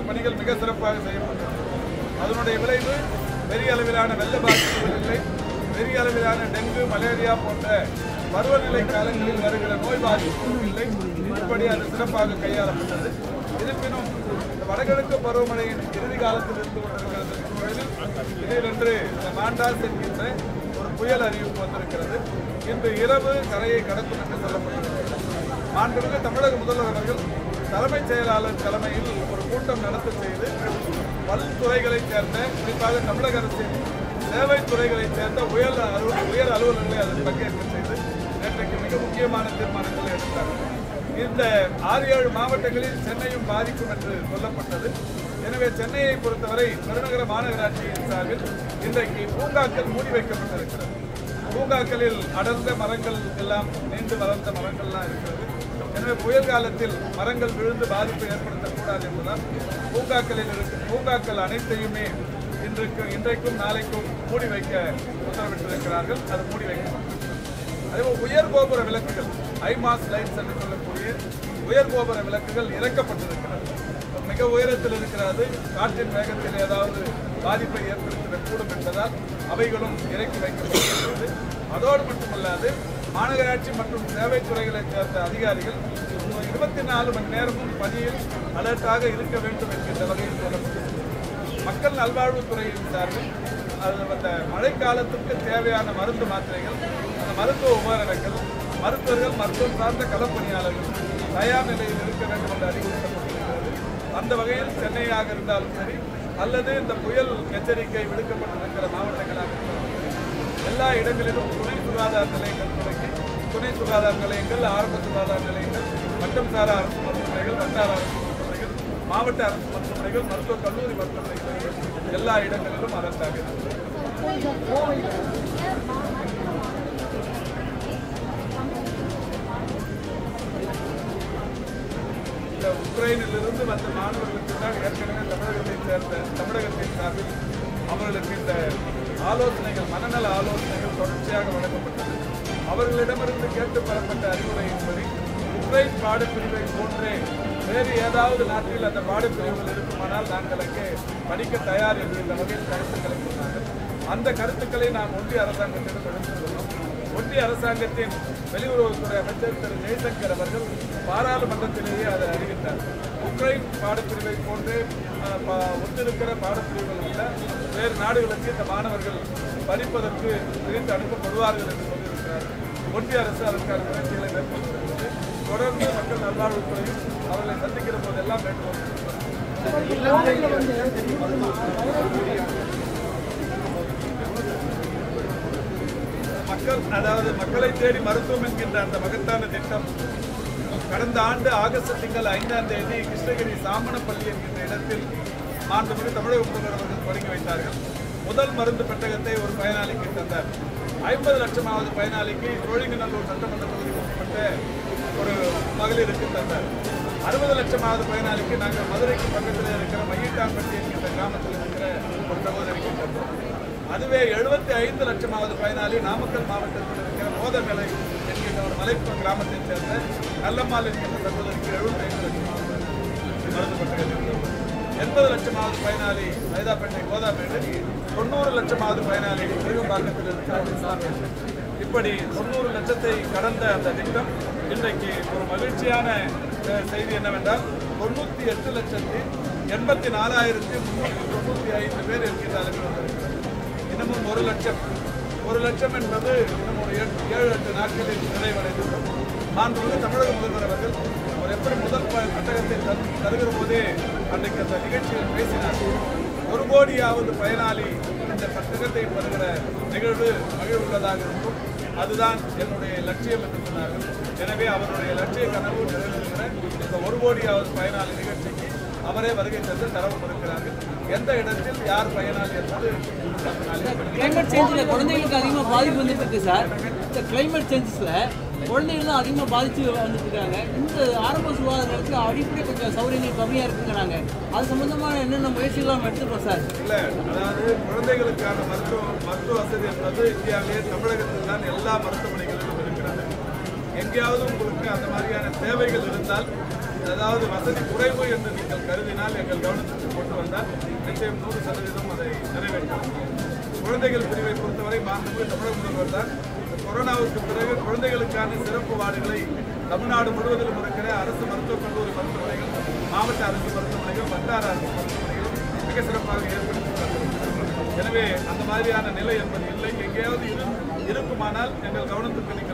பணிகள் மிக சிறப்பாக செய்யப்பட்டது அதனுடைய விளைவு பெரிய அளவிலான வெள்ள பாதிப்புகள் இல்லை பெரிய அளவிலான டெங்கு மலேரியா போன்ற பருவநிலை காலங்களில் வருகிற நோய் பாதிப்பும் இல்லை இப்படி அது சிறப்பாக கையாளப்பட்டது இருப்பினும் இந்த வடகிழக்கு பருவமழையின் இறுதி காலத்தில் இருந்து கொண்டிருக்கிறது சூழலில் திடீரென்று இந்த மாண்டாஸ் என்கின்ற ஒரு புயல் அறிவிப்பு வந்திருக்கிறது இன்று இரவு கரையை கடக்கும் என்று சொல்லப்பட்டிருக்கிறது மாண்புமிகு தமிழக முதல்வர் அவர்கள் தலைமைச் செயலாளர் தலைமையில் ஒரு கூட்டம் நடத்த செய்து பல்துறைகளைச் சேர்ந்த குறிப்பாக தமிழக அரசின் சேவைத் துறைகளைச் சேர்ந்த உயர் அலுவ உயர் அலுவலர்களை அதில் பங்கேற்க செய்து நேற்றைக்கு மிக முக்கியமான தீர்மானங்களை எடுத்தார்கள் இந்த ஆறு ஏழு மாவட்டங்களில் சென்னையும் பாதிக்கும் என்று சொல்லப்பட்டது எனவே சென்னையை பொறுத்தவரை பெருநகர மாநகராட்சியின் சார்பில் இன்றைக்கு பூங்காக்கள் மூடி வைக்கப்பட்டிருக்கிறது பூங்காக்களில் அடர்ந்த மரங்கள் எல்லாம் நீண்டு வளர்ந்த மரங்கள்லாம் இருக்கிறது எனவே புயல் காலத்தில் மரங்கள் விழுந்து பாதிப்பை ஏற்படுத்தக்கூடாது என்பதால் பூங்காக்களில் இருக்கு பூங்காக்கள் அனைத்தையுமே இன்றைக்கு இன்றைக்கும் நாளைக்கும் மூடி வைக்க உத்தரவிட்டிருக்கிறார்கள் அது மூடி வைக்கப்பட்டது அதேபோல் உயர் கோபுர விளக்குகள் ஐமாஸ் லைட்ஸ் என்று சொல்லக்கூடிய உயர் கோபுர விளக்குகள் இறக்கப்பட்டிருக்கிறது மிக உயரத்தில் இருக்கிறது காற்றின் வேகத்தில் ஏதாவது பாதிப்பை ஏற்படுத்திடக்கூடும் என்பதால் அவைகளும் இறக்கி வைக்கப்பட்டிருக்கிறது அதோடு மட்டுமல்லாது மாநகராட்சி மற்றும் சேவைத் துறைகளைச் சேர்ந்த அதிகாரிகள் இருபத்தி நாலு மணி நேரமும் பணியில் அலர்ட்டாக இருக்க வேண்டும் என்கின்ற வகையில் சொல்லப்பட்டிருக்கிறது மக்கள் நல்வாழ்வுத்துறையின் சார்பில் அது அந்த மழைக்காலத்துக்கு தேவையான மருந்து மாத்திரைகள் அந்த மருத்துவ உபகரணங்கள் மருத்துவர்கள் மருத்துவம் சார்ந்த களப்பணியாளர்கள் தயார் நிலையில் இருக்க வேண்டும் என்று அறிவுறுத்தப்பட்டிருக்கிறது அந்த வகையில் சென்னையாக இருந்தாலும் சரி அல்லது இந்த புயல் எச்சரிக்கை விடுக்கப்பட்டிருக்கிற மாவட்டங்களாக இருந்தாலும் சரி எல்லா இடங்களிலும் துணை சுகாதார நிலையங்கள் தொடங்கி துணை சுகாதார நிலையங்கள் ஆரம்ப சுகாதார நிலையங்கள் மட்டம் சாரா அரசு மருத்துவமனைகள் வட்டார அரசு மருத்துவமனைகள் மாவட்ட அரசு மருத்துவமனைகள் மருத்துவக் கல்லூரி மருத்துவமனைகள் எல்லா இடங்களிலும் அரசாக இருக்கிறது இந்த உக்ரைனிலிருந்து வந்த மாணவர்களுக்கு தான் ஏற்கனவே தமிழகத்தைச் சேர்ந்த தமிழகத்தின் சார்பில் அவர்களுக்கு இந்த ஆலோசனைகள் மனநல ஆலோசனைகள் தொடர்ச்சியாக வழங்கப்பட்டது அவர்களிடமிருந்து கேட்டு பெறப்பட்ட அறிவுரையின்படி உக்ரைன் பாடப்பிரிவை போன்றே வேறு ஏதாவது நாட்டில் அந்த பாடப்பிரிவுகள் இருக்குமானால் நாங்கள் அங்கே படிக்க தயார் என்கின்ற வகையில் கருத்துக்களை சொன்னார்கள் அந்த கருத்துக்களை நாம் ஒன்றிய அரசாங்கத்திடம் எடுத்துக் கொண்டோம் ஒன்றிய அரசாங்கத்தின் வெளியுறவுத்துறை அமைச்சர் திரு ஜெய்சங்கர் அவர்கள் பாராளுமன்றத்திலேயே அதை அறிவித்தார் உக்ரைன் பாடப்பிரிவை போன்றே அஹ், பா- ஒத்திருக்கிற பாடப்பிரிவுகள் உள்ள வேறு நாடுகளுக்கு இந்த மாணவர்கள் படிப்பதற்கு பிரித்து அனுப்பப்படுவார்கள் என்று சொல்லியிருக்கிறார் ஒன்றிய அரசு அதற்கான முயற்சிகளை மேற்கொண்டிருக்கிறது தொடர்ந்து மக்கள் நல்வாழ்வுத்துறையும் அவர்களை சந்திக்கிற போதெல்லாம் மேற்கொண்டு மக்கள் அதாவது மக்களை தேடி மருத்துவம் என்கின்ற அந்த மகத்தான திட்டம் கடந்த ஆண்டு ஆகஸ்ட் திங்கள் ஐந்தாம் தேதி கிருஷ்ணகிரி சாமணப்பள்ளி என்கின்ற இடத்தில் மாண்புமிகு தமிழக முதல்வர் அவர்கள் தொடங்கி வைத்தார்கள் முதல் மருந்து பெட்டகத்தை ஒரு பயனாளிக்கு தந்தார் ஐம்பது லட்சமாவது பயனாளிக்கு சோழிங்கநல்லூர் சட்டமன்ற தொகுதிக்கு உட்பட்ட ஒரு மகளிருக்கு தந்தார் அறுபது லட்சமாவது பயனாளிக்கு நாங்கள் மதுரைக்கு பக்கத்தில் இருக்கிற மையட்டாம்பட்டி என்கின்ற கிராமத்தில் இருக்கிற ஒரு சகோதரிக்கு தந்தோம் அதுவே எழுபத்தி ஐந்து லட்சமாவது பயனாளி நாமக்கல் மாவட்டத்தில் இருக்கிற மோதமலை என்கின்ற ஒரு மலைப்புற கிராமத்தைச் சேர்ந்த நல்லம்மாள் என்கின்ற சகோதரிக்கு எழுபத்தி ஐந்து லட்சமாவது மருந்து பட்டகம் எண்பது லட்சமாவது பயனாளி மைதாப்பேட்டை கோதாப்பேட்டை தொண்ணூறு லட்சமாவது பயனாளி விருகம்பாக்கத்தில் இருக்கிற இஸ்லாமிய இப்படி தொண்ணூறு லட்சத்தை கடந்த அந்த திட்டம் இன்றைக்கு ஒரு மகிழ்ச்சியான அஹ், செய்தி என்னவென்றால் தொண்ணூற்றி எட்டு லட்சத்தி எண்பத்தி நாலாயிரத்தி முன்னூற்றி தொண்ணூற்றி ஐந்து பேர் இருக்கின்ற அளவில் வந்திருக்கிறது இன்னமும் ஒரு லட்சம் ஒரு லட்சம் என்பது இன்னும் ஒரு எட்டு ஏழு எட்டு நாட்களில் நிறைவடைந்துள்ளோம் மாண்புமிகு தமிழக முதல்வர் அவர்கள் அவர் எப்படி முதல் ப- பெட்டகத்தை தரு- தருகிற போதே அன்றைக்கு அந்த நிகழ்ச்சியில் பேசினார் ஒரு கோடியாவது பயனாளி இந்த பெட்டகத்தை பெறுகிற நிகழ்வு மகிழ்வுள்ளதாக இருக்கும் அதுதான் என்னுடைய லட்சியம் என்று சொன்னார்கள் எனவே அவருடைய லட்சிய கனவு நிறைவேறுகிற இந்த ஒரு கோடியாவது பயனாளி நிகழ்ச்சிக்கு அவரே வருகை தந்து தரவு கொடுக்கிறார்கள் எந்த இடத்தில் யார் பயனாளி என்பது நாளை கிளைமேட் சேஞ்சில் குழந்தைகளுக்கு அதிகமாக பாதிப்பு வந்துட்டு இருக்கு சார் இந்த கிளைமேட் சேஞ்சஸில் குழந்தைகள் தான் அதிகமாக பாதிச்சு வந்துட்டு இருக்காங்க இந்த ஆரம்ப சுகாதார நிலையத்தில் அடிப்படை கொஞ்சம் சௌகரியங்கள் கம்மியாக இருக்குங்கிறாங்க அது சம்பந்தமான என்னென்ன முயற்சிகள் நம்ம எடுத்துருக்கோம் சார் இல்ல அதாவது குழந்தைகளுக்கான மருத்துவ மருத்துவ வசதி என்பது இந்தியாவிலே தமிழகத்தில் தான் எல்லா மருத்துவமனைகளிலும் இருக்கிறது எங்கே எங்கேயாவது உங்களுக்கு அந்த மாதிரியான தேவைகள் இருந்தால் அதாவது வசதி குறைவு என்று நீங்கள் கருதினால் எங்கள் கவனத்திற்கு கொண்டு வந்தால் நிச்சயம் நூறு சதவீதம் அதை நிறைவேற்றும் குழந்தைகள் பிரிவை பொறுத்தவரை மாண்புமிகு தமிழக முதல்வர் தான் இந்த கொரோனாவுக்கு பிறகு குழந்தைகளுக்கான சிறப்பு வார்டுகளை தமிழ்நாடு முழுவதிலும் இருக்கிற அரசு மருத்துவக் கல்லூரி மருத்துவமனைகள் மாவட்ட அரசு மருத்துவமனைகள் வட்டார அரசு மருத்துவமனைகளும் மிக சிறப்பாக ஏற்படுத்தி எனவே அந்த மாதிரியான நிலை என்பது இல்லை எங்கேயாவது இரு இருக்குமானால் எங்கள் கவனத்துக்கு நீங்கள்